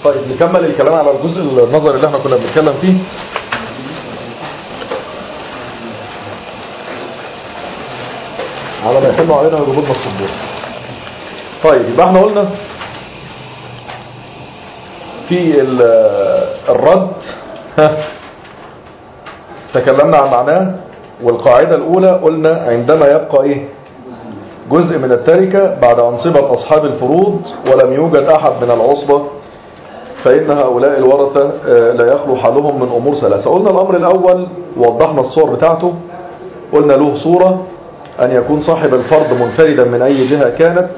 طيب نكمل الكلام على الجزء النظري اللي احنا كنا بنتكلم فيه على ما يحلوا علينا الوجود الصبور طيب يبقى احنا قلنا في ال- الرد ها، تكلمنا عن معناه والقاعدة الأولى قلنا عندما يبقى إيه جزء من التركة بعد أنصبة أصحاب الفروض ولم يوجد أحد من العصبة فإن هؤلاء الورثة آه، لا يخلو حالهم من أمور ثلاثة قلنا الأمر الأول وضحنا الصور بتاعته قلنا له صورة أن يكون صاحب الفرض منفردا من أي جهة كانت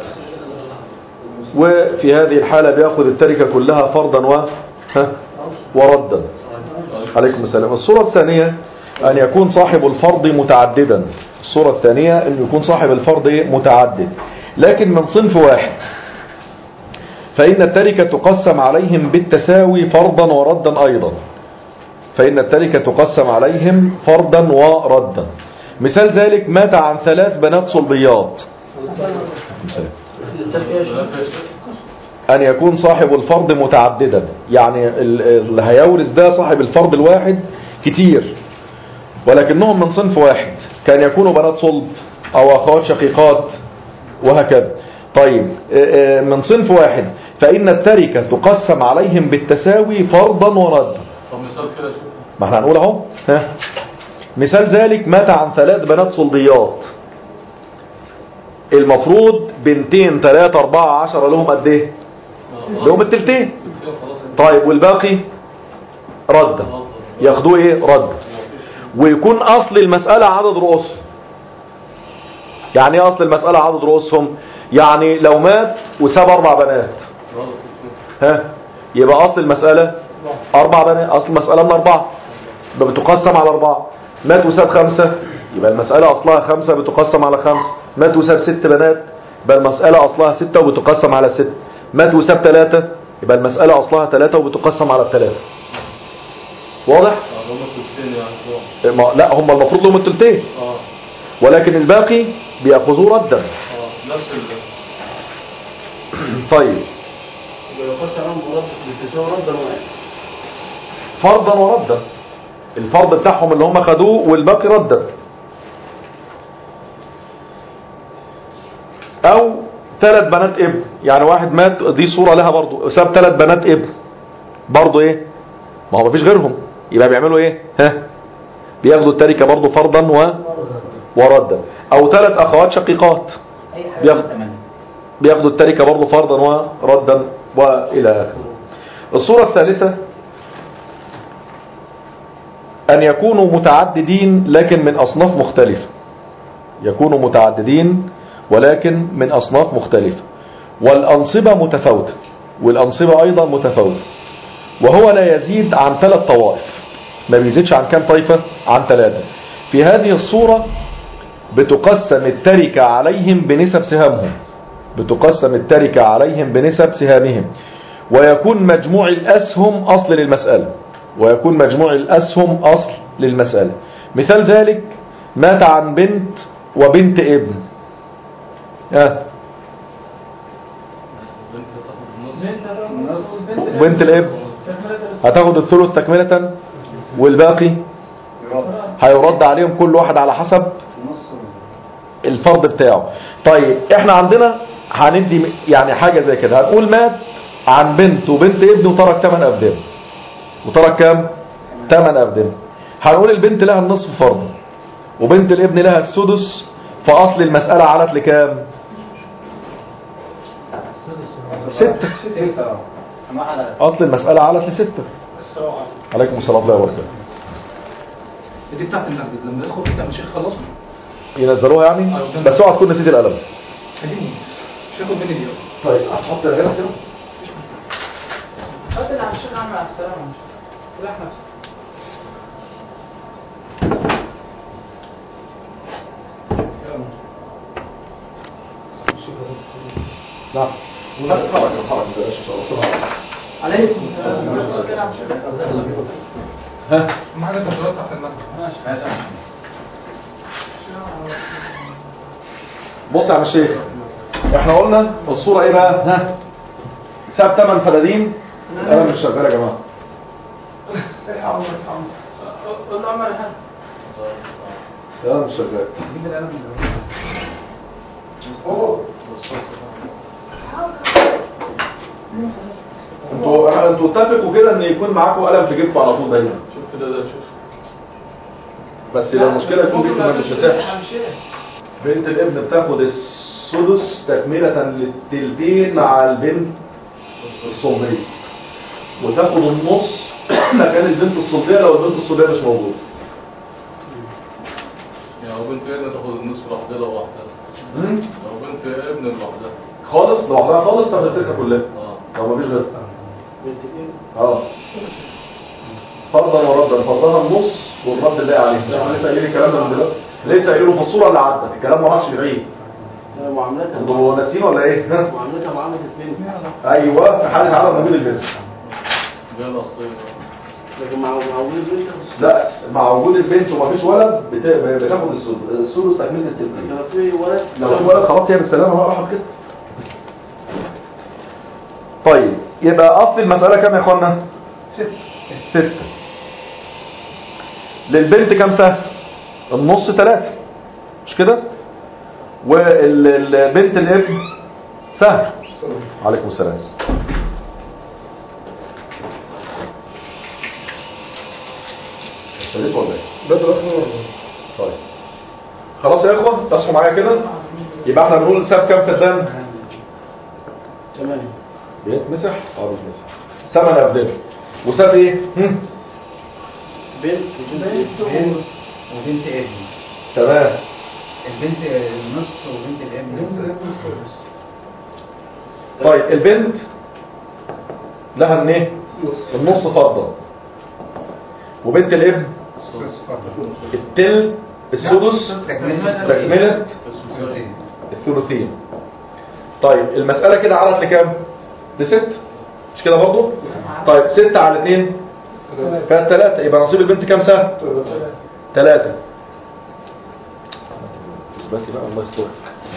وفي هذه الحالة بيأخذ التركة كلها فرضا و ها، وردا عليكم السلام الصورة الثانية أن يكون صاحب الفرض متعددا الصورة الثانية أن يكون صاحب الفرض متعدد لكن من صنف واحد فإن التركة تقسم عليهم بالتساوي فرضا وردا أيضا فإن التركة تقسم عليهم فرضا وردا مثال ذلك مات عن ثلاث بنات صلبيات مثال. أن يكون صاحب الفرض متعددا يعني ال- اللي هيورث ده صاحب الفرض الواحد كتير ولكنهم من صنف واحد كان يكونوا بنات صلب أو أخوات شقيقات وهكذا طيب آه، آه، من صنف واحد فإن التركة تقسم عليهم بالتساوي فرضا وردا طب مثال كده شوف ما احنا هنقول اهو ها. مثال ذلك مات عن ثلاث بنات صلبيات المفروض بنتين ثلاثة أربعة عشرة لهم قد ايه لهم التلتين طيب والباقي رد ياخدوه ايه رد ويكون اصل المسألة عدد رؤوسهم يعني ايه اصل المسألة عدد رؤوسهم يعني لو مات وساب اربع بنات ها يبقى اصل المسألة اربع بنات اصل المسألة من اربعة يبقى بتقسم على اربعة مات وساب خمسة يبقى المسألة اصلها خمسة بتقسم على خمسة مات وساب ست بنات يبقى المسألة اصلها ستة وبتقسم على ست مات وساب ثلاثة يبقى المسألة اصلها ثلاثة وبتقسم على الثلاثة واضح؟ هم التلتين يعني ما لا هم المفروض لهم الثلثين اه ولكن الباقي بيأخذوه ردا اه نفس ال طيب ويقسم عنهم مرد بالتساوي ردا واحد فرضا وردا الفرض بتاعهم اللي هم خدوه والباقي ردا او ثلاث بنات ابن يعني واحد مات دي صورة لها برضو ساب ثلاث بنات ابن برضو ايه ما هو مفيش غيرهم يبقى بيعملوا ايه ها بياخدوا التركة برضو فرضا و... وردا او ثلاث اخوات شقيقات اي حاجه بياخد- تمام بياخدوا التركة برضو فرضا وردا والى اخره الصورة الثالثة أن يكونوا متعددين لكن من أصناف مختلفة يكونوا متعددين ولكن من أصناف مختلفة والأنصبة متفاوتة والأنصبة أيضا متفاوتة وهو لا يزيد عن ثلاث طوائف ما بيزيدش عن كام طائفة عن ثلاثة في هذه الصورة بتقسم التركة عليهم بنسب سهامهم بتقسم التركة عليهم بنسب سهامهم ويكون مجموع الأسهم أصل للمسألة ويكون مجموع الأسهم أصل للمسألة مثال ذلك مات عن بنت وبنت ابن آه. بنت هتاخد النص وبنت الابن هتاخد الثلث تكملة والباقي هيرد عليهم كل واحد على حسب الفرض بتاعه طيب احنا عندنا هندي يعني حاجة زي كده هنقول مات عن بنت وبنت ابن وترك 8 أبدان وترك كام 8 أبدان هنقول البنت لها النصف فرض وبنت الابن لها السدس فأصل المسألة علت لكام ستة أصل المسألة علت لستة عليكم السلام ورحمة الله وبركاته دي بتاعت المسجد لما يدخل بتاع الشيخ خلصوا ينزلوها يعني بس اوعى تكون نسيت القلم اديني مش هاخد مني دي طيب هتحط القلم كده قاتل على الشيخ عامل على السلامة ريح نفسك نعم عليكم ها ما حاجه تفضلات تحت المسجد بص يا عم الشيخ احنا قلنا الصورة ايه بقى ها ساب 8 فدادين القلم مش شغال يا جماعه قول له عمر الحاج القلم مش شغال جيب القلم من انتوا انتوا اتفقوا كده ان يكون معاكم قلم في جيبكم على طول دايما شوف كده ده شوف بس لو المشكله يكون جيبكم ما تتفتحش بنت الابن بتاخد السدس تكملة للتلتين مع البنت الصلبية وتاخد النص مكان البنت الصلبية لو البنت الصلبية مش موجودة يعني لو بنت ابن تاخد النصف لوحدها لو واحدة مم؟ لو بنت ابن لوحدها خالص لوحدها خالص تاخد التركة كلها اه لو مفيش غيرها اه فرضا وردا فرضها النص والرد الباقي عليه لسه قايلين الكلام ده من دلوقتي لسه قايلينه في الصورة اللي عدت الكلام ما راحش بعيد معاملتها انتوا ناسيين ولا ايه؟ ها؟ معاملتها معاملة البنت ايوه في حالة عدم وجود البنت ده الأصلية لكن مع مع وجود البنت لا مع وجود البنت ومفيش ولد بت- بتاخد السدس السدس تكمله التلتين لو في ولد لو في ولد خلاص هي بالسلامه بقى راحت كده طيب يبقى اصل المساله كام يا اخوانا ستة للبنت كام سهم النص ثلاثة مش كده والبنت الابن سهم عليكم السلام ابتديت ولا ايه طيب خلاص يا اخوان تصحوا معايا كده يبقى احنا بنقول ساب كام في الدم ثمانية بيتمسح اه بيتمسح ثمن ابدان وساب ايه هم؟ بنت بنت و- وبنت ابن تمام البنت النص وبنت الابن النص طيب البنت لها ان ايه النص فرضا وبنت الابن التل السدس تكملة الثلثين طيب المسألة كده علت لكام لست مش كده برضو طيب ستة على اتنين فيها تلاتة يبقى نصيب البنت كام سهم تلاتة اثباتي بقى الله يسترك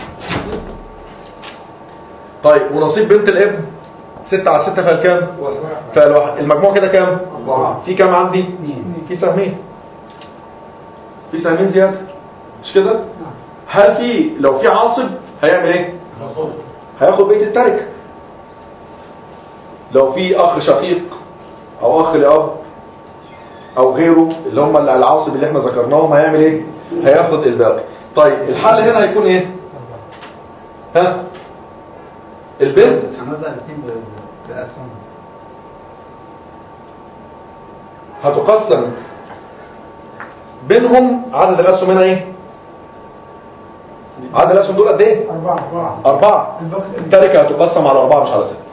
طيب ونصيب بنت الابن ستة على ستة فيها كام فيها الواحد المجموع كده كام في كام عندي في سهمين في سهمين زيادة مش كده هل في لو في عاصب هيعمل ايه هياخد بيت التركة لو في اخ شقيق او اخ لاب او غيره اللي هم اللي العاصب اللي احنا ذكرناهم هيعمل ايه هياخد الباقي طيب الحل هنا هيكون ايه ها البنت هنوزع الاثنين باسهم هتقسم بينهم عدد الاسهم هنا ايه عدد الاسهم دول قد ايه أربعة أربعة اربعة التركة هتقسم على اربعة مش على ستة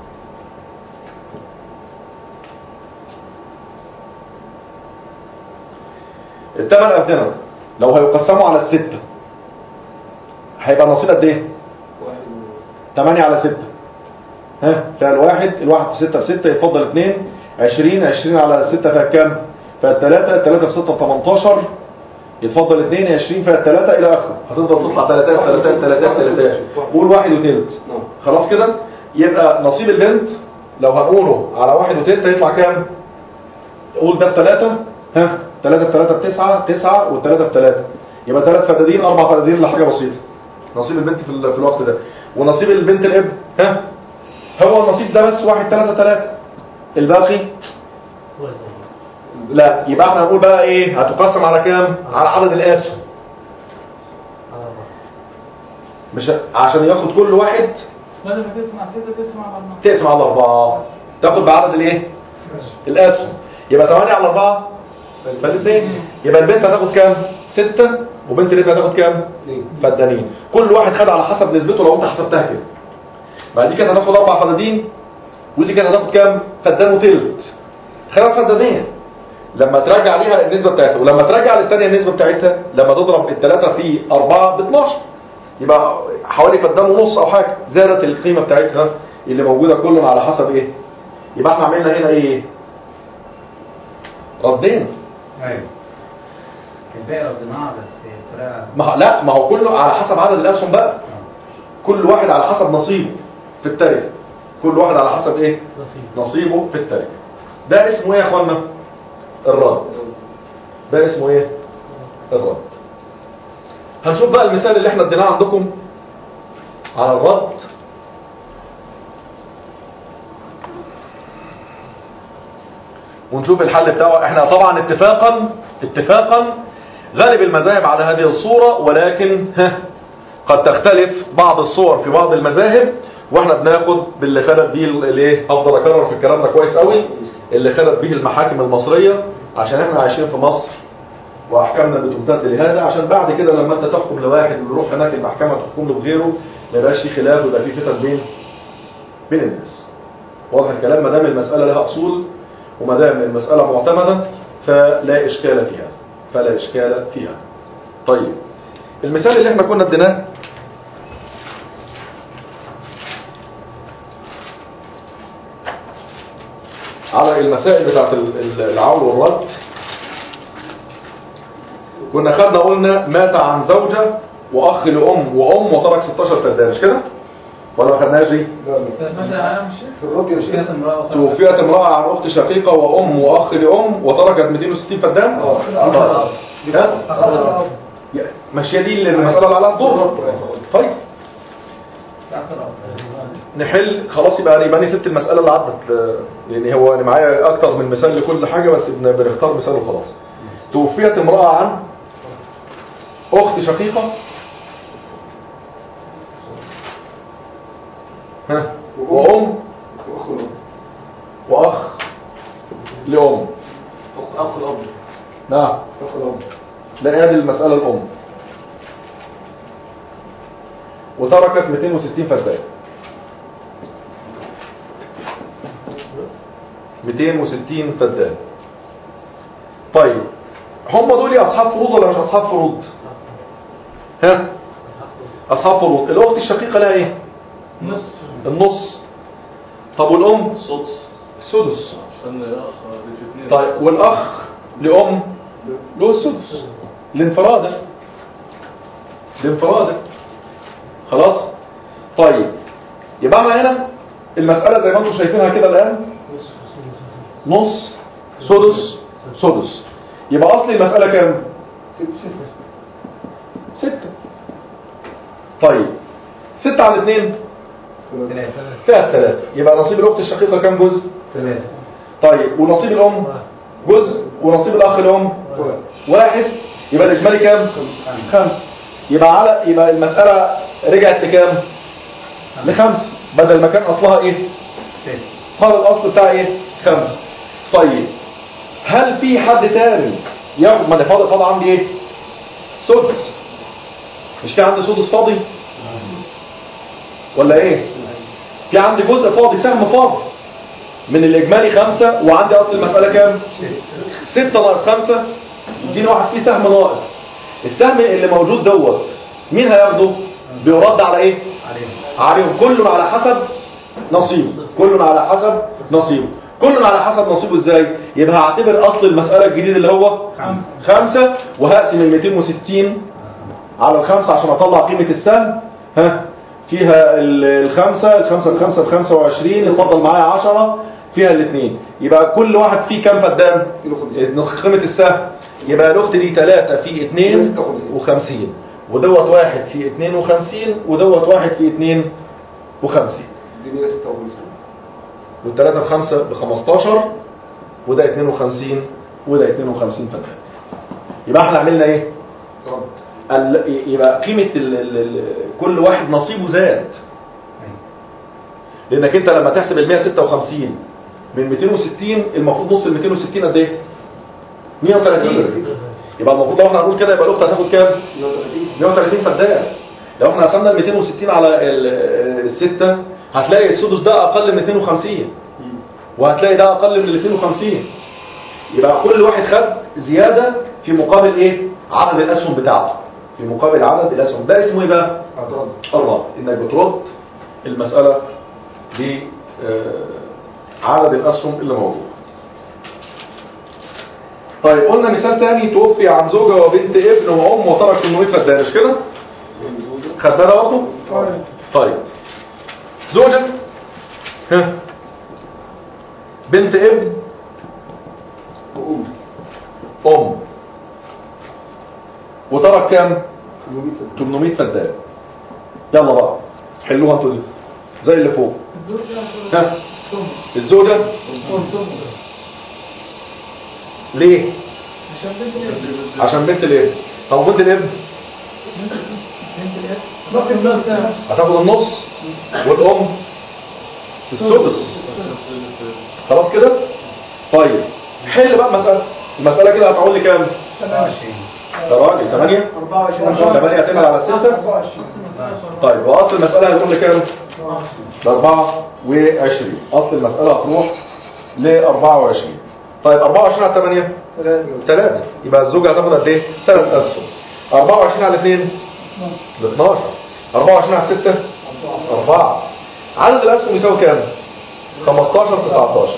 الثمان أبدنة لو هيقسموا على الستة هيبقى النصيب قد ايه 8 على 6 ها فيها الواحد الواحد في 6 في 6 يتفضل 2 20 20 على 6 فيها كام فيها 3 3 في 6 18 يتفضل 2 20 فيها 3 الى اخره هتفضل تطلع 3 3 3 3 قول واحد وثلث خلاص كده يبقى نصيب البنت لو هنقوله على واحد وثلث هيطلع كام قول ده بثلاثة ها 3 في 3 بتسعة 9 والثلاثة بثلاثة يبقى ثلاث فدادين اربع فدادين لحاجة بسيطة نصيب البنت في, ال- في الوقت ده ونصيب البنت الابن ها هو النصيب ده بس واحد ثلاثة ثلاثة الباقي لا يبقى احنا هنقول بقى ايه هتقسم على كام على عدد الاسهم مش عشان ياخد كل واحد بدل ما تسمع ستة تسمع أربعة تقسم على أربعة تاخد بعدد الايه الاسهم يبقى 8 على 4 فالاثنين يبقى البنت هتاخد كام ستة وبنت الابن هتاخد كام فدانين كل واحد خد على حسب نسبته لو انت حسبتها كده بعد كده هتاخد اربع فدادين ودي كده هتاخد كام فدان وتلت خدت فدانين لما ترجع ليها النسبة بتاعتها ولما ترجع للثانية النسبة بتاعتها لما تضرب الثلاثة في أربعة ب 12 يبقى حوالي فدان ونص أو حاجة زادت القيمة بتاعتها اللي موجودة كلهم على حسب إيه يبقى احنا عملنا هنا إيه ردينا أيوة الباقي رديناها بس بطريقة ما هو- لا ما هو كله على حسب عدد الأسهم بقى كل واحد على حسب نصيبه في التاريخ كل واحد على حسب ايه نصيبه في التركه ده اسمه ايه يا اخوانا الرد ده اسمه ايه الرد هنشوف بقى المثال اللي احنا اديناه عندكم على الرد ونشوف الحل بتاعه احنا طبعا اتفاقا اتفاقا غالب المذاهب على هذه الصورة ولكن ها قد تختلف بعض الصور في بعض المذاهب واحنا بناخد باللي خدت بيه الايه افضل اكرر في الكلام ده كويس قوي اللي خدت بيه المحاكم المصرية عشان احنا عايشين في مصر واحكامنا بتمتد لهذا عشان بعد كده لما انت تحكم لواحد ويروح هناك المحكمة تحكم له بغيره ما يبقاش في خلاف ويبقى في فتن بين بين الناس واضح الكلام ما دام المسألة لها اصول وما دام المسألة معتمدة فلا إشكال فيها فلا إشكال فيها طيب المثال اللي احنا كنا اديناه على المسائل بتاعت ال- ال- العول والرد كنا خدنا قلنا مات عن زوجة وأخ لأم وأم وترك 16 فدان مش كده؟ ولا ما خدناش دي؟ مثلا انا مش في الرد يا شيخ امرأة توفيت امرأة عن أخت شقيقة وأم وأخ لأم وتركت 260 فدان اه. طيب. ها؟ يا- ماشية دي اللي المسألة اللي عليها الضر طيب نحل خلاص يبقى يبقى أنا سبت المسألة اللي عدت ل- لأن هو أنا معايا أكتر من مثال لكل حاجة بس بن- بنختار مثال وخلاص توفيت امرأة عن أخت شقيقة ها وأم وأخ لأم اخ الاب نعم اخ الاب لا هذه المسألة الأم وتركت 260 فدان 260 فدان طيب هم دول أصحاب فروض ولا مش أصحاب فروض ها أصحاب فروض الأخت الشقيقة لها إيه نص النص طب والأم الصوت السدس عشان اخ دي في اتنين طيب والأخ لأم له السدس لانفراده لانفراده خلاص طيب يبقى احنا هنا المسألة زي ما انتم شايفينها كده الآن نص سدس سدس يبقى أصل المسألة كام ستة طيب ستة على اثنين فيها ثلاثة يبقى نصيب الأخت الشقيقة كام جزء ثلاثة طيب ونصيب الأم جزء ونصيب الأخ الأم واحد يبقى الإجمالي كام خمسة يبقى على يبقى المسألة رجعت لكام لخمسة بدل ما كان أصلها إيه صار الأصل بتاع إيه خمسة طيب هل في حد تاني ياخد ما أنا فاضل فاضل عندي إيه سدس مش في عندي سدس فاضي ولا إيه في عندي جزء فاضي سهم فاضي من الإجمالي خمسة وعندي أصل المسألة كام ستة ناقص خمسة يديني واحد فيه سهم ناقص السهم اللي موجود دوت مين هياخده بيرد على ايه عليهم كل على حسب نصيبه كل على حسب نصيبه كل على حسب نصيبه ازاي يبقى هعتبر اصل المسألة الجديد اللي هو خمسة وهقسم ال 260 على الخمسة عشان اطلع قيمة السهم ها فيها ال- الخمسة الخمسة الخمسة بخمسة وعشرين يفضل معايا عشرة فيها الاثنين يبقى كل واحد فيه كام فدان قيمة السهم يبقى الاخت دي ثلاثة في اثنين وخمسين ودوت واحد في اثنين وخمسين ودوت واحد في اثنين وخمسين دي 156 والثلاثة بخمسة بخمستاشر وده اثنين وخمسين وده اثنين وخمسين فدان يبقى احنا عملنا ايه ال- يبقى قيمة ال ال ال كل واحد نصيبه زاد لانك انت لما تحسب ال 156 من 260 المفروض نص ال 260 قد ايه 130 يبقى المفروض لو احنا هنقول كده يبقى الاخت هتاخد كام 130 فدان لو احنا قسمنا ال 260 على ال- الستة هتلاقي السدس ده اقل من 250 وهتلاقي ده اقل من ال 250 يبقى كل واحد خد زيادة في مقابل ايه عدد الاسهم بتاعته في مقابل عدد الاسهم ده اسمه ايه بقى الرد انك بترد المسألة بعدد الاسهم اللي موجود طيب قلنا مثال تاني توفي عن زوجة وبنت ابن وام وترك انه يفد ده مش كده خدنا ده برضه طيب زوجة ها بنت ابن وأم ام وترك كام 800 فدان يلا بقى حلوها انتوا دي زي اللي فوق الزوج ها الزوجة ليه عشان بنت الابن عشان بنت الابن طب بنت الابن بنت الابن باقي النص هتاخد النص والام السدس خلاص كده طيب حل بقى المسألة المسألة كده هتعود لي كام 28 يا راجل 8 24 8 هتعمل على 6 طيب واصل المسألة هتروح لكام ل 24 اصل المسألة هتروح ل 24 طيب 24 على 8 3 يبقى الزوجة هتاخد قد ايه 3 اسهم 24 على 2 ب 12 24 على 6 4 عدد الاسهم يساوي كام 15 19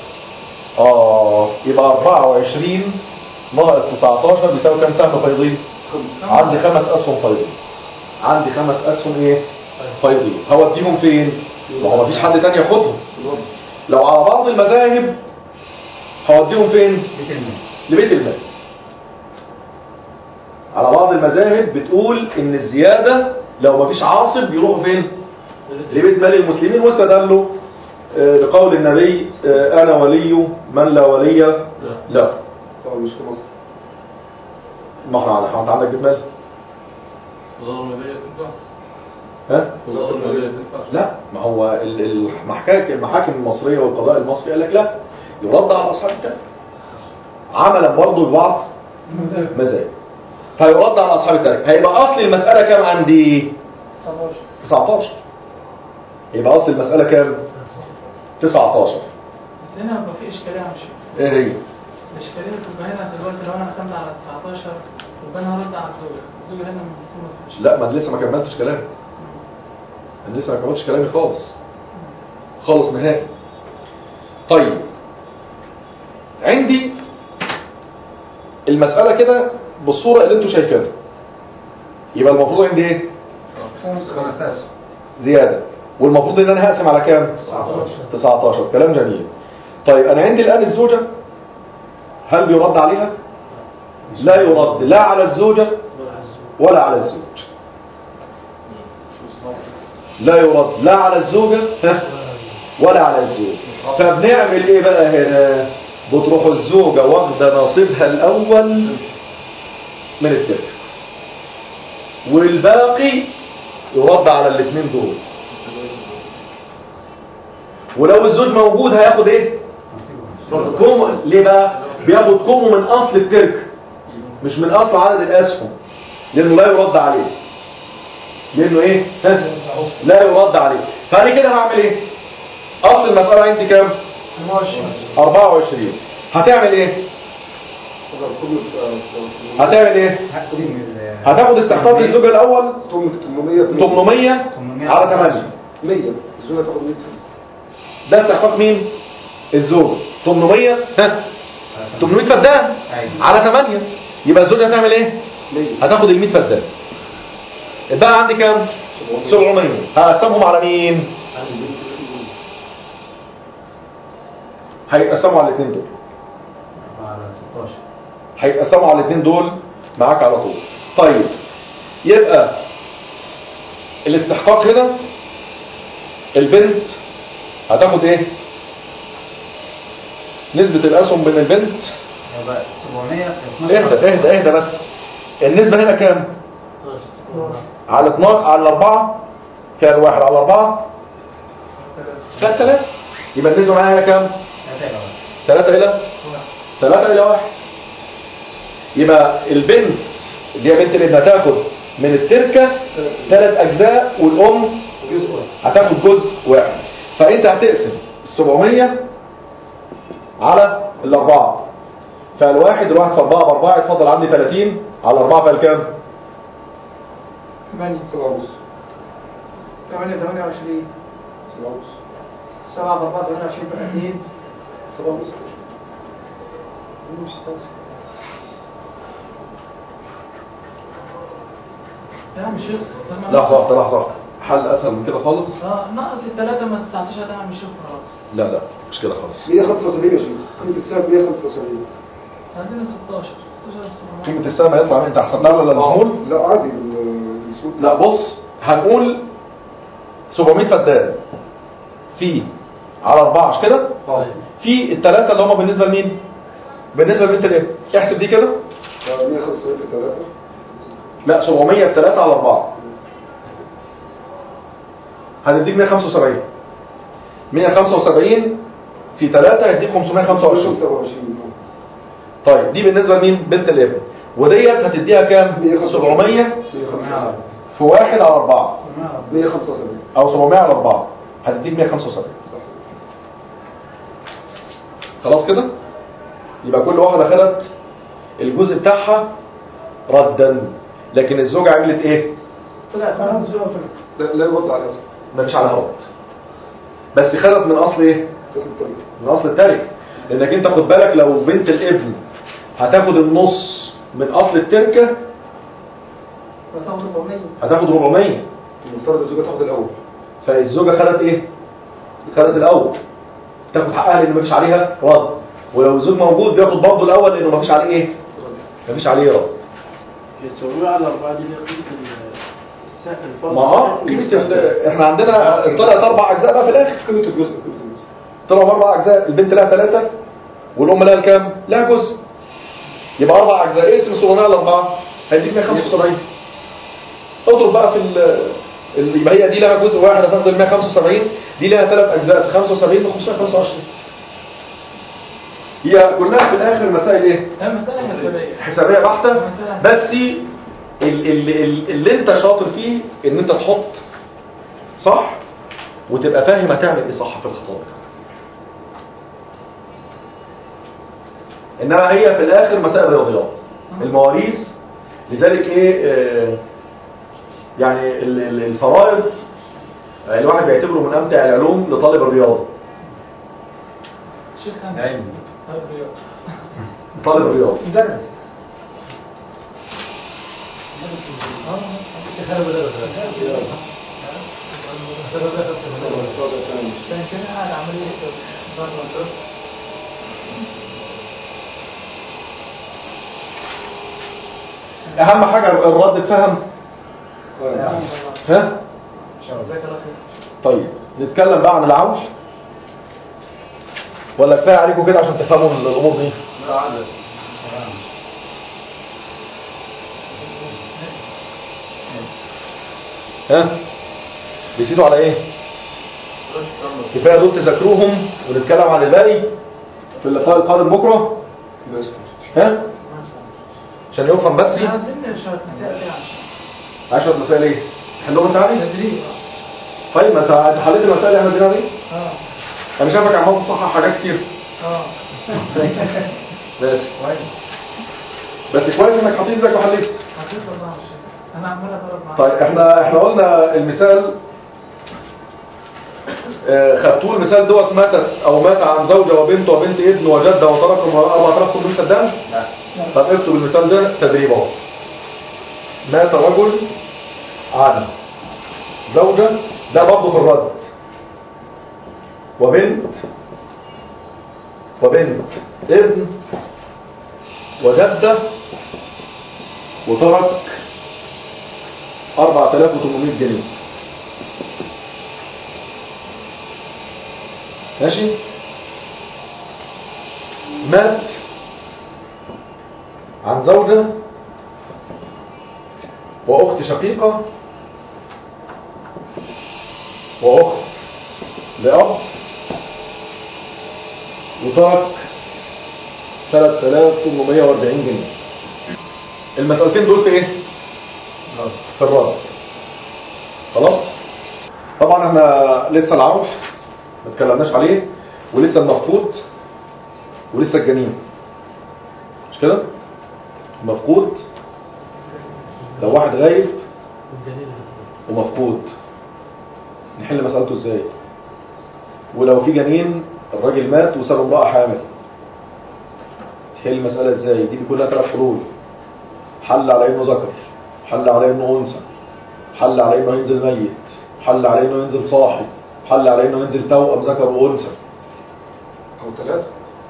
اه يبقى 24 ناقص 19 بيساوي كام سهم فيضين عندي خمس اسهم فيضين عندي خمس اسهم ايه فيضين هوديهم فين ما هو مفيش حد تاني ياخدهم لو على بعض المذاهب هوديهم فين لبيت المال على بعض المذاهب بتقول ان الزيادة لو مفيش عاصب يروحوا فين لبيت مال المسلمين واستدلوا آه، بقول النبي آه، انا ولي من لا ولي لا طبعا مش في مصر ما احنا عندك انت عندك بيت مال وزارة المالية تنفع ها وزارة المالية تنفع لا ما هو ال- المحاكم المحاكم المصرية والقضاء المصري قال لك لا يرد على أصحاب الكهف عملا برضه لبعض مزاج فيرد على أصحاب الترك هيبقى أصل المسألة كام عندي 19 يبقى أصل المسألة كام 19 بس هنا هيبقى في اشكاليه يا مش ايه هي الاشكاليه بتبقى هنا دلوقتي لو انا قسمت على 19 يبقى انا هرد على الزوجه الزوجه هنا المفروض ما فيش لا ما أنا لسه ما كملتش كلامي انا لسه ما كملتش كلامي خالص خالص نهائي طيب عندي المسألة كده بالصورة اللي انتوا شايفينها يبقى المفروض عندي ايه خمس اسهم زيادة والمفروض ان انا هقسم على كام 19 كلام جميل طيب انا عندي الان الزوجة هل بيرد عليها لا يرد لا على الزوجة ولا على الزوج لا يرد لا على الزوجة ها، ولا على الزوج فبنعمل ايه بقى هنا بتروح الزوجة واخدة نصيبها الاول من الترك والباقي يرد على الاثنين دول ولو الزوج موجود هياخد ايه كوم ليه بقى بياخد كومه من اصل الترك مش من اصل عدد الاسهم لانه لا يرد عليه لانه ايه ها؟ لا يرد عليه فانا كده هعمل ايه اصل المساله عندي كام 24 هتعمل ايه هتعمل ايه هتاخد استحقاق الزوج الاول 800 800 على 8 100 الزوجة تاخد 100 ده استحقاق مين الزوج 800 ها 800 فدان على 8 يبقى الزوج هتعمل ايه 100 هتاخد ال 100 فدان بقى عندي كام 700 هقسمهم على مين هيتقسموا على الاثنين دول على 16 هيتقسموا على الاثنين دول معاك على طول طيب يبقى الاستحقاق هنا البنت هتاخد ايه نسبة الاسهم بين البنت يبقى 700 اهدى اهدى اهدى بس النسبة هنا كام على 12 على 4 كان واحد على 4 لا 3 يبقى النسبة معايا هنا كام 3 الى 3 الى 1 يبقى البنت اللي هي بنت الابن هتاخد من التركة ثلاث اجزاء والام هتاخد جزء واحد فانت هتقسم 700 على الاربعة فالواحد الواحد في اربعة باربعة يتفضل عندي 30 على اربعة فالكام 8 7 ونص 8 28 7 ونص 7 ب 4 28 بقى 2 7 ونص مش تصل يا عم شيخ لحظة واحدة لحظة واحدة حل اسهل من كده خالص اه ناقص الثلاثة من 19 ده مش شوف خلاص لا لا مش كده خالص 175 يا شيخ قيمة السهم 175 عندنا 16 16 قيمة السهم هيطلع انت حسبناها ولا المحمول لا عادي بال- بالسوق لا بص هنقول 700 فدان في على أربعة مش كده اه في الثلاثة اللي هم بالنسبة لمين بالنسبة لبنت الايه احسب دي كده 175 في 3 لا 700 في 3 على 4 هتديك 175 175 في 3 هيديك 525 25 طيب دي بالنسبة لمين بنت الابن وديت هتديها كام 700 في 1 على 4 175 او 700 على 4 هتديك 175 خلاص كده يبقى كل واحدة خدت الجزء بتاعها ردا لكن الزوجة عملت ايه طلعت خلاص الزوجة طلعت لا لا يرد على اصلا ما فيش عليها رد بس خدت من اصل ايه اسم الطريق من اصل التركه لانك انت خد بالك لو بنت الابن هتاخد النص من اصل التركه هتاخد 400 هتاخد 400 المفترض الزوجة تاخد الاول فالزوجه خدت ايه خدت الاول تاخد حقها لان مفيش عليها رد ولو الزوج موجود بياخد برضه الاول لانه مفيش عليه ايه مفيش عليه رد السبعمية على أربعة دي اللي هي قيمة ال- السهم الفرد. ما اه قيمة ال- احنا عندنا طلعت اربع اجزاء بقى في الاخر قيمة الجزء قيمة الجزء طلعوا اربع اجزاء البنت لها ثلاثه والام لها الكام لها جزء يبقى اربع اجزاء اقسم 700 على اربعه هيديك 175 اضرب بقى في ال ال- يبقى هي دي لها جزء واحد هتاخد ال 175 دي لها ثلاث اجزاء في 75 ب 525 هي كلها في الاخر مسائل ايه هي مسألة حسابية حسابيه بحته بس ال- ال- ال- اللي انت شاطر فيه ان انت تحط صح وتبقى فاهم هتعمل ايه صح في الخطاب انما هي في الاخر مسائل رياضيات المواريث لذلك ايه آه، يعني ال- ال- الفرائض آه، الواحد بيعتبره من امتع العلوم لطالب الرياضه شيخ خمسة علم. طيب رياض طالب الرياضه مدرس عشان كده قاعد عملية بره اهم حاجه الرد اتفهم ها جزاك الله خير طيب نتكلم بقى عن العوج ولا كفايه عليكم كده عشان تفهموا الامور دي ها بيسيدوا على ايه كفايه دول تذاكروهم ونتكلم عن الباقي في اللقاء القادم بكره ماشي ها عشان يفهم بس احنا عايزين شوية مسائل كده عشان 10 مسائل ايه تحلهم انت عادي تدريب طيب ما انت انت حليت المسائل اللي احنا اديناها دي اه انا شايفك عمال تصحح حاجات كتير اه ماشي بس كويس انك حطيت ايدك وحليت حطيت والله يا شيخ. انا عمال اضرب معاك طيب احنا احنا قلنا المثال آه، خدتوه المثال دوت ماتت او مات عن زوجة وبنت وبنت ابن وجدة وتركهم 4500 فدان لا طب اكتب المثال ده تدريب اهو مات رجل عن زوجة ده برضه في الرد وبنت وبنت ابن وجدة وترك 4800 جنيه ماشي مات عن زوجة وأخت شقيقة وأخت لأب وترك 3840 جنيه المسألتين دول في ايه؟ في الرد خلاص؟ طبعا احنا لسه العوش ما اتكلمناش عليه ولسه المفقود ولسه الجنين مش كده؟ المفقود لو واحد غايب ومفقود نحل مسألته ازاي ولو في جنين الراجل مات وساب امرأة حامل تحل المسألة ازاي دي بيكون لها ثلاث حلول حل على انه ذكر حل على انه انثى حل على انه هينزل ميت حل عليه انه ينزل صاحب حل عليه انه ينزل توأم ذكر وانثى او ثلاثة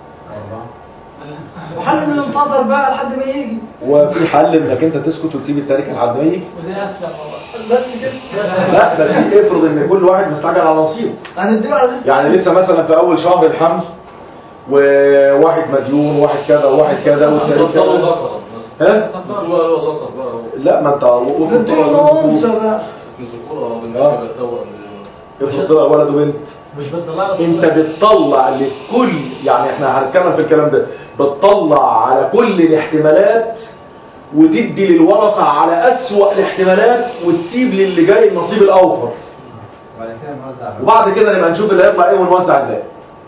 وحل من المنتظر بقى لحد ما يجي وفي حل انك انت تسكت وتسيب التركه لحد ما يجي ودي اسلم والله بس كده لا بس افرض ان كل واحد مستعجل على نصيبه هنديله على لسه يعني لسه مثلا في اول شهر الحمل وواحد مديون وواحد كذا وواحد كذا والتاني بطلوا كذا ذكر مثلا ها بتقول هو ذكر بقى هو لا ما انت نديله انثى بقى في ذكور اه آه. بالنسبه للتوأم افرض طلع ولد وبنت مش بتطلع انت بتطلع لكل يعني احنا هنتكلم في الكلام ده بتطلع على كل الاحتمالات وتدي للورثة على أسوأ الاحتمالات وتسيب للي جاي النصيب الأوفر وبعد كده نوزع وبعد كده نبقى نشوف اللي هيطلع ايه ونوزع الباقي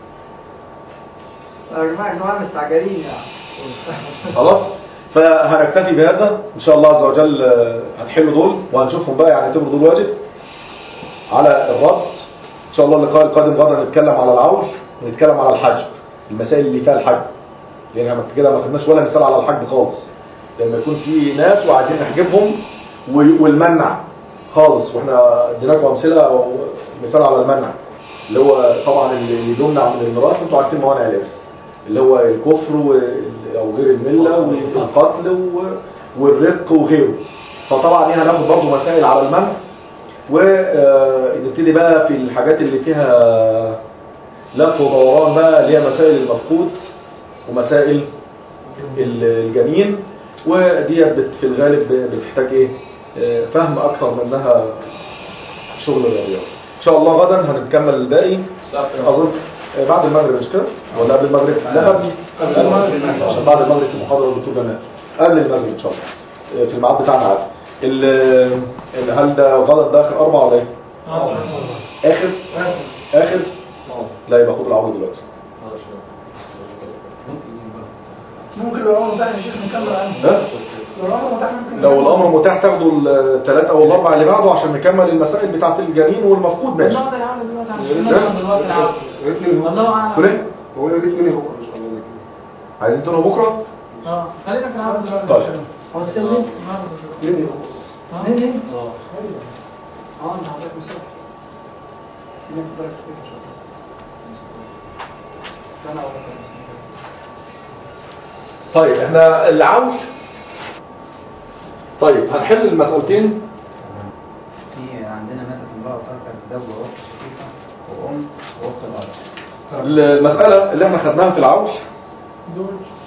يا جماعه يا جماعه مستعجلين يعني خلاص فهنكتفي بهذا ان شاء الله عز وجل آه، هنحل دول وهنشوفهم بقى يعني اعتبروا دول واجب على الرد ان شاء الله اللقاء القادم غدا نتكلم على العول ونتكلم على الحجب المسائل اللي فيها الحجب لان احنا كده ما خدناش ولا مثال على الحجب خالص لما يكون في ناس وعايزين نحجبهم و- والمنع خالص واحنا اديناكم امثله مثال على المنع اللي هو طبعا اللي بيمنع من الميراث انتوا عارفين موانع الارث اللي هو الكفر وال- او غير المله والقتل و- والرق وغيره فطبعا هنا هناخد برضه مسائل على المنع ونبتدي بقى في الحاجات اللي فيها لف ودوران بقى اللي هي مسائل المفقود ومسائل ال- الجنين وديت بت- في الغالب بتحتاج ايه آه، فهم اكثر منها شغل الرياضه ان شاء الله غدا هنكمل الباقي اظن آه، بعد المغرب مش كده ولا قبل المغرب لا قبل قبل المغرب عشان بعد المغرب في محاضره الدكتور جمال قبل المغرب ان شاء الله آه، في الميعاد بتاعنا عادي ال- ال- هل ده غلط ده اخر اربع ولا ايه اخر اخر لا يبقى خد العوض دلوقتي ممكن لو الامر متاح يا شيخ نكمل عنه ها لو الامر متاح ممكن لو الامر متاح تاخدوا الثلاث او الاربع اللي بعده عشان نكمل المسائل بتاعه الجنين والمفقود ماشي والله العظيم دلوقتي عشان نفهم دلوقتي العظيم يا ريت مني والله تقول اعلم ايه بقول يا ريت مني بكره ان شاء الله عايزين تقولوا بكره اه خلينا في العظيم دلوقتي طيب. هو السن مين؟ مني مين مين؟ اه اه انت حضرتك مسافر هناك في درجة كده ان شاء الله سنة ولا سنة طيب احنا العول طيب هنحل المسألتين في عندنا ماتت امرأة تركت زوج واخت شقيقة وام واخت الاب المسألة اللي احنا خدناها في العول زوج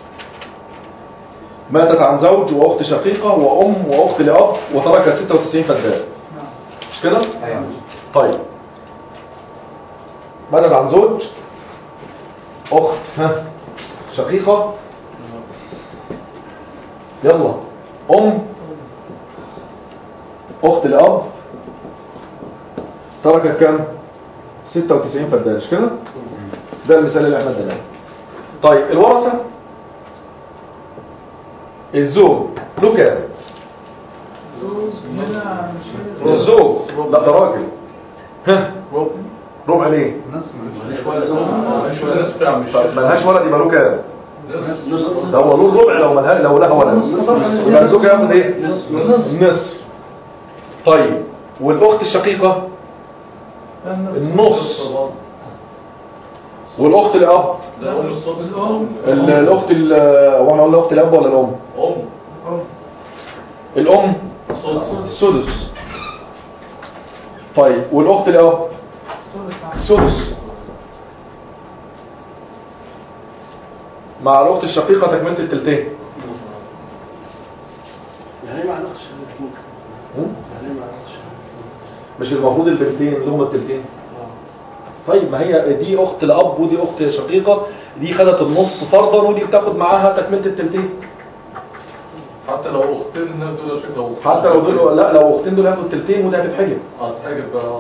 ماتت عن زوج واخت شقيقة وام واخت لأب وتركت 96 فدان نعم مش كده؟ ايوه طيب ماتت عن زوج اخت ها شقيقة يلا ام اخت لأب تركت كام 96 فدان مش كده ده المثال اللي احنا اديناه طيب الورثة الزوج له كام زوج هنا مش الزوج لا ده راجل ها ربع ليه طب ملهاش ولد يبقى له كام ده هو له الربع لو ملها لو لها ولد يبقى الزوج ياخد ايه نصف طيب والاخت الشقيقه النص والاخت الاب ده ام الصبح الأم. ال- الاخت ال- هو احنا قلنا اخت الاب ولا الام ام الام صوت السدس طيب والاخت الاب السدس مع الاخت الشقيقه تكمله التلتين يعني ايه ما علاقش بالبنك هم؟ يعني ايه ما علاقش مش المفروض البنتين اللي هم التلتين طيب ما هي دي اخت الاب ودي اخت شقيقه دي خدت النص فرضا ودي بتاخد معاها تكمله التلتين حتى لو اختين دول شكل لو حتى لو دول لا لو اختين دول هياخدوا التلتين ودي هتتحجب هتحجب بقى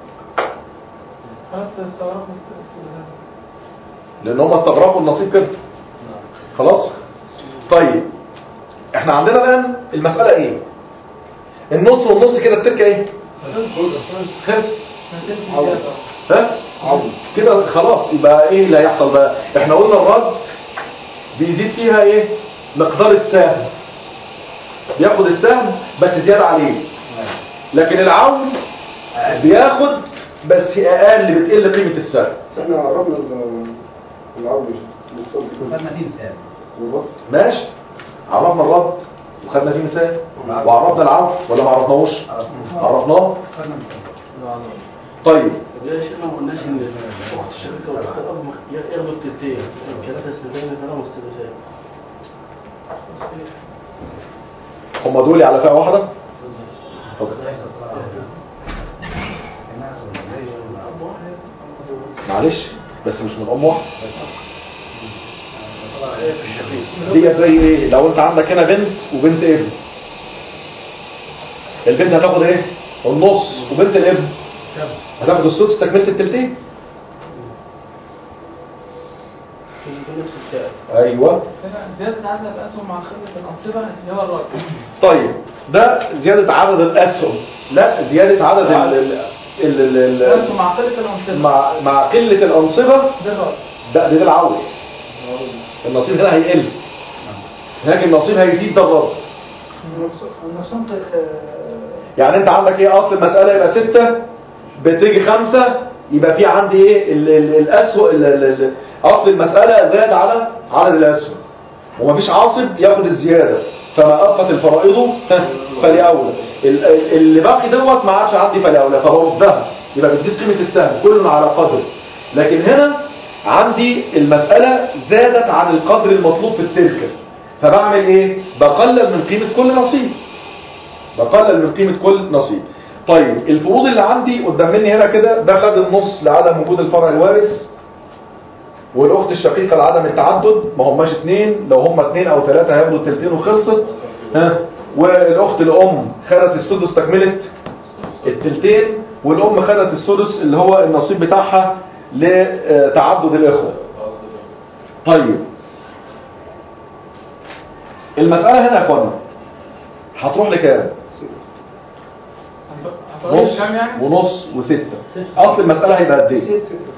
خلاص استغرقوا السلسلة لان هم استغرقوا النصيب كده خلاص طيب احنا عندنا الان المساله ايه النص والنص كده التركه ايه خمس ها كده خلاص يبقى ايه اللي هيحصل بقى احنا قلنا الرد بيزيد فيها ايه مقدار السهم بياخد السهم بس زيادة عليه لكن العون بياخد بس اقل بتقل قيمة السهم بس احنا قربنا ال- العرض مش الاقتصاد كده. خدنا فيه مثال والله ماشي عرفنا الرد وخدنا فيه مثال وعرفنا العرض ولا ما عرفناهوش عرفناه خدنا مثال طيب طب يا شيخ ما قلناش ان اخت الشقيقه والاخت الاب مخ- ياخدوا التلتين الثلاثه السنتين ثلاثه مستلزمات هم دول على فئة واحدة طب معلش بس مش من ام واحدة دي زي ايه لو انت عندك هنا بنت وبنت ابن البنت هتاخد ايه النص وبنت الابن هتاخد السدس تكملة التلتين نفس الشيء ايوه هنا زيادة عدد الأسهم مع خدمة الأنصبة اللي هو الراجل طيب ده زيادة عدد الاسهم لا زيادة عدد ال ال ال ال ال الأسهم مع قلة الأنصبة مع مع قلة الأنصبة ده الراجل ده ده العوض النصيب هنا هيقل هناك النصيب هيزيد ده الرد النصنط يعني انت عندك ايه اصل المسألة يبقى ستة بتيجي خمسة يبقى في عندي ايه ال ال الاسهم ال ال ال اصل المسألة زاد على عدد الاسهم ومفيش عاصب ياخد الزيادة فما أبقت الفرائض ها، فلأولى ال- ال- اللي باقي دوت ما عادش عندي فلأولى فبردها يبقى بتزيد قيمة السهم كل على قدر لكن هنا عندي المسألة زادت عن القدر المطلوب في التركة فبعمل ايه بقلل من قيمة كل نصيب بقلل من قيمة كل نصيب طيب الفروض اللي عندي قدام مني هنا كده ده خد النص لعدم وجود الفرع الوارث والاخت الشقيقة لعدم التعدد ما هماش اتنين لو هم اتنين او ثلاثة هياخدوا التلتين وخلصت ها والاخت الام خدت السدس تكملة التلتين والام خدت السدس اللي هو النصيب بتاعها لتعدد الاخوة طيب المسألة هنا يا اخوانا هتروح لكام هتقول نص كام يعني؟ ونص وستة اصل المسألة هيبقى قد ايه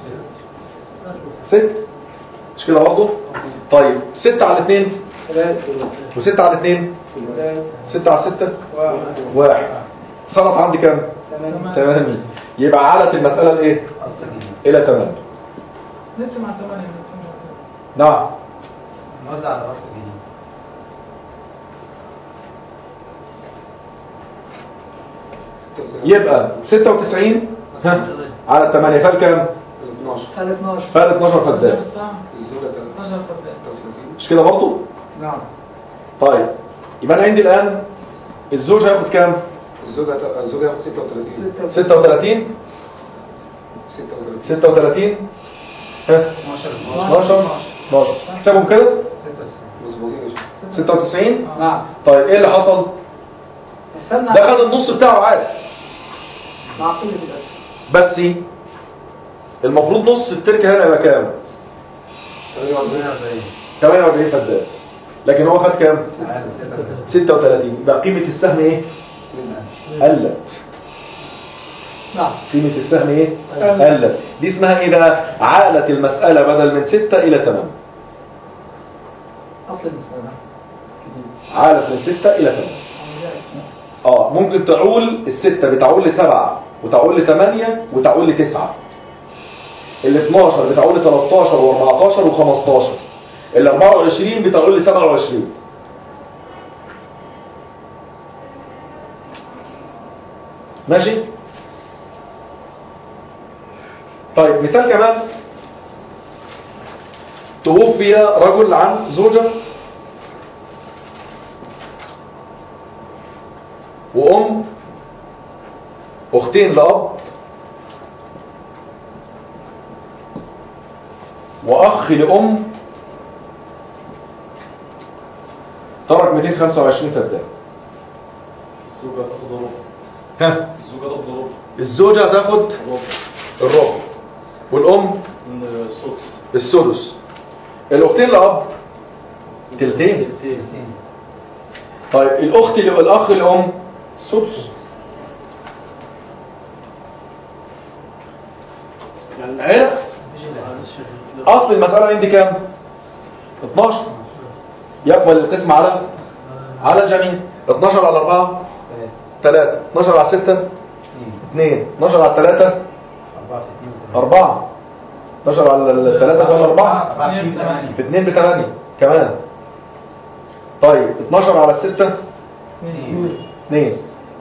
ست مش كده برضه طيب ستة على اتنين وستة على اتنين ستة على ستة واحد صارت عندي كام تمانية يبقى علت المسألة لايه اصلا جديد الى تمام نقسم على 8 نقسم على نعم نوزع على اصل جديد يبقى 96 ها على الثمانية فال كام 12 حالة 12 فال 12 فدان صح الزوجة 12 فردان 36 مش كده برضه نعم طيب يبقى انا عندي الان الزوج هياخد كام الزوجة الزوجة ياخد 36 36 36 36 ها 12 12 12 حسابهم كده 96 مظبوطين يا شيخ 96 نعم طيب ايه اللي حصل حسبنا ده خد النص بتاعه عادي مع قلة الأسف بس المفروض نص التركه هنا يبقى كام 48 48 فدان لكن هو خد كام عادي 36 يبقى قيمه السهم ايه قلت نعم قيمه السهم ايه قلت دي اسمها ايه بقى عالت المساله بدل من 6 الى 8 أصل المسألة عالت من 6 الى 8 اه ممكن تعول الستة بتعول لسبعة وتعول لثمانية وتعول لتسعة ال 12 بتعول ل 13 و14 و15 ال 24 بتعول ل 27 ماشي طيب مثال كمان توفي رجل عن زوجة وأم أختين لأب وأخ لأم ترك 225 فدان الزوجة تاخد ربع ها الزوجة تاخد ربع الزوجة هتاخد ربع الربع والأم من السدس السدس الأختين لأب تلتين طيب الأخت الأخ الأم السدس يعني هنا معلش أصل المسألة عندي كام 12 يقبل القسم على على الجميع 12 على 4 3 12 على 6 2 12 على 3 4 في 2 4 12 على الثلاثة ولا 4 4 في 8 في 2 ب 8 كمان طيب 12 على 6 2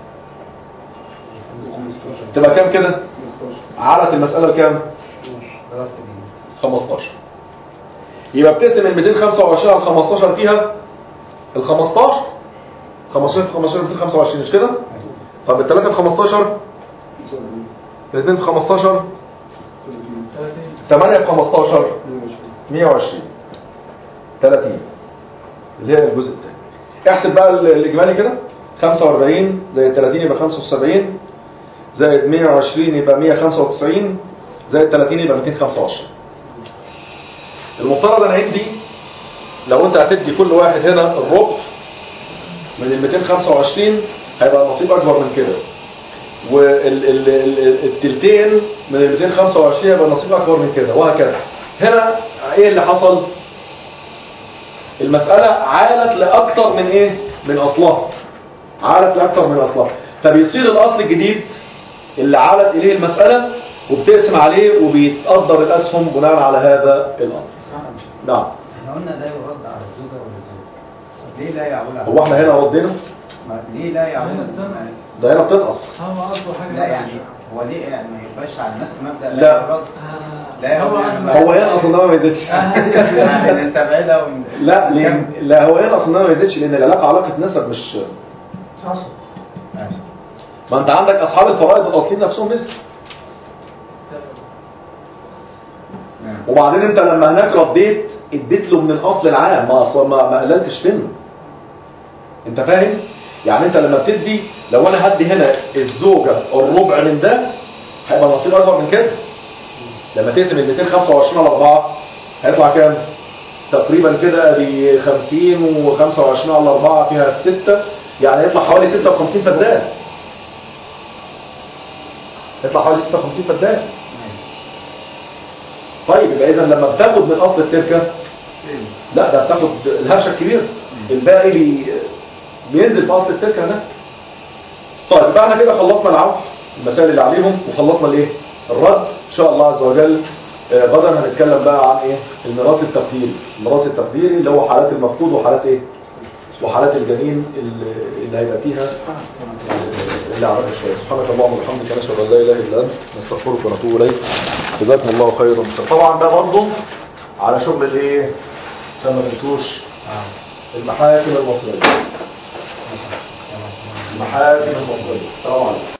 تبقى كام كده 15 علت المسألة لكام دراسة دي 15 يبقى بتقسم ال 225 على 15 فيها ال 15 15 في 15 225 مش كده طب الثلاثة في 15 الاثنين في 15 8 في 15 120 30 اللي هي الجزء الثاني احسب بقى ال- الاجمالي كده 45 زائد 30 يبقى 75 زائد 120 يبقى 195 زائد 30 يبقى 225 المفترض انا عندي لو انت هتدي كل واحد هنا الربع من ال 225 هيبقى النصيب اكبر من كده والتلتين من ال 225 هيبقى النصيب اكبر من كده وهكذا هنا ايه اللي حصل المسألة عالت لأكثر من ايه من اصلها عالت لأكثر من اصلها فبيصير الاصل الجديد اللي عالت اليه المسألة وبتقسم عليه وبيتقدر الاسهم بناء على هذا الامر نعم احنا قلنا لا يرد على الزوجة ولا الزوج طب ليه لا يعول على هو احنا هنا ردينا ما- ليه لا يعول هنا بتنقص. ده هنا بتنقص هو قصده حاجة لا يعني هو ليه يعني ما يبقاش على نفس مبدأ لا. يرد آه، لا هو هو عنده- هو ينقص انما ما يزيدش يعني نستبعدها ون... لا لان لا هو ينقص انما ما يزيدش لان العلاقه علاقه نسب مش ماشي. ما انت عندك اصحاب الفرائض الاصليين نفسهم نسب نعم. وبعدين انت لما هناك رديت اديت له من الاصل العام ما أصل ما ما قللتش منه انت فاهم يعني انت لما بتدي لو انا هدي هنا الزوجه الربع من ده هيبقى النصيب اكبر من كده لما تقسم ال 225 على 4 هيطلع كام تقريبا كده ب 50 و25 على 4 فيها 6 يعني يطلع حوالي 56 فدان يطلع حوالي 56 فدان طيب يبقى اذا لما بتاخد من اصل التركه لا ده بتاخد الهرشه الكبيره الباقي بي بينزل في اصل التركه هناك طيب يبقى احنا كده خلصنا العفو المسائل اللي عليهم وخلصنا الايه الرد ان شاء الله عز وجل آه، غدا هنتكلم بقى عن ايه الميراث التقديري الميراث التقديري اللي هو حالات المفقود وحالات ايه وحالات الجنين اللي اللي هيبقى فيها آه، اللي عملها شويه سبحانك اللهم وبحمدك نشهد ان لا اله الا انت نستغفرك ونتوب اليك جزاكم الله خيرا طبعا ده برضه على شغل الايه عشان ما تنسوش المحاكم المصريه المحاكم المصريه السلام عليكم